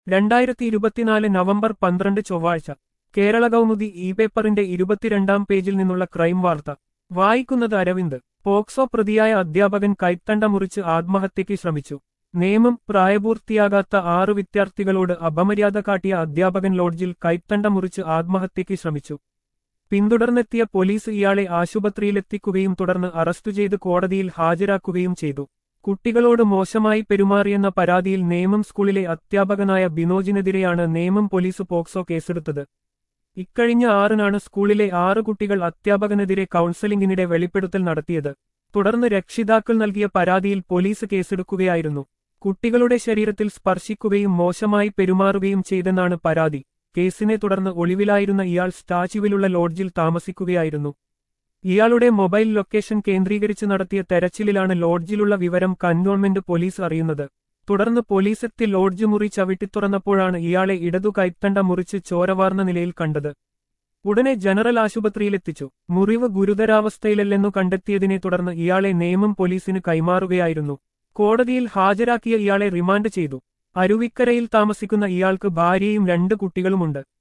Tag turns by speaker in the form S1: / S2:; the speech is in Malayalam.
S1: രണ്ടായിരത്തി ഇരുപത്തിനാല് നവംബർ പന്ത്രണ്ട് ചൊവ്വാഴ്ച കേരള കൗമുദി ഇ പേപ്പറിന്റെ ഇരുപത്തിരണ്ടാം പേജിൽ നിന്നുള്ള ക്രൈം വാർത്ത വായിക്കുന്നത് അരവിന്ദ് പോക്സോ പ്രതിയായ അധ്യാപകൻ കൈത്തണ്ട മുറിച്ച് ആത്മഹത്യയ്ക്ക് ശ്രമിച്ചു നിയമം പ്രായപൂർത്തിയാകാത്ത ആറു വിദ്യാർത്ഥികളോട് അപമര്യാദ കാട്ടിയ അധ്യാപകൻ ലോഡ്ജിൽ കൈത്തണ്ട മുറിച്ച് ആത്മഹത്യയ്ക്ക് ശ്രമിച്ചു പിന്തുടർന്നെത്തിയ പോലീസ് ഇയാളെ ആശുപത്രിയിലെത്തിക്കുകയും തുടർന്ന് അറസ്റ്റ് ചെയ്ത് കോടതിയിൽ ഹാജരാക്കുകയും ചെയ്തു കുട്ടികളോട് മോശമായി പെരുമാറിയെന്ന പരാതിയിൽ നേമം സ്കൂളിലെ അധ്യാപകനായ ബിനോജിനെതിരെയാണ് നേമം പോലീസ് പോക്സോ കേസെടുത്തത് ഇക്കഴിഞ്ഞ ആറിനാണ് സ്കൂളിലെ ആറ് കുട്ടികൾ അധ്യാപകനെതിരെ കൗൺസലിംഗിനിടെ വെളിപ്പെടുത്തൽ നടത്തിയത് തുടർന്ന് രക്ഷിതാക്കൾ നൽകിയ പരാതിയിൽ പോലീസ് കേസെടുക്കുകയായിരുന്നു കുട്ടികളുടെ ശരീരത്തിൽ സ്പർശിക്കുകയും മോശമായി പെരുമാറുകയും ചെയ്തെന്നാണ് പരാതി കേസിനെ തുടർന്ന് ഒളിവിലായിരുന്ന ഇയാൾ സ്റ്റാച്യുവിലുള്ള ലോഡ്ജിൽ താമസിക്കുകയായിരുന്നു ഇയാളുടെ മൊബൈൽ ലൊക്കേഷൻ കേന്ദ്രീകരിച്ച് നടത്തിയ തെരച്ചിലിലാണ് ലോഡ്ജിലുള്ള വിവരം കന്റോൺമെന്റ് പോലീസ് അറിയുന്നത് തുടർന്ന് പോലീസെത്തി ലോഡ്ജ് മുറി ചവിട്ടിത്തുറന്നപ്പോഴാണ് ഇയാളെ ഇടതു കൈത്തണ്ട മുറിച്ച് ചോരവാർന്ന നിലയിൽ കണ്ടത് ഉടനെ ജനറൽ ആശുപത്രിയിലെത്തിച്ചു മുറിവ് ഗുരുതരാവസ്ഥയിലല്ലെന്നു കണ്ടെത്തിയതിനെ തുടർന്ന് ഇയാളെ നേമം പോലീസിന് കൈമാറുകയായിരുന്നു കോടതിയിൽ ഹാജരാക്കിയ ഇയാളെ റിമാൻഡ് ചെയ്തു അരുവിക്കരയിൽ താമസിക്കുന്ന ഇയാൾക്ക് ഭാര്യയും രണ്ട് കുട്ടികളുമുണ്ട്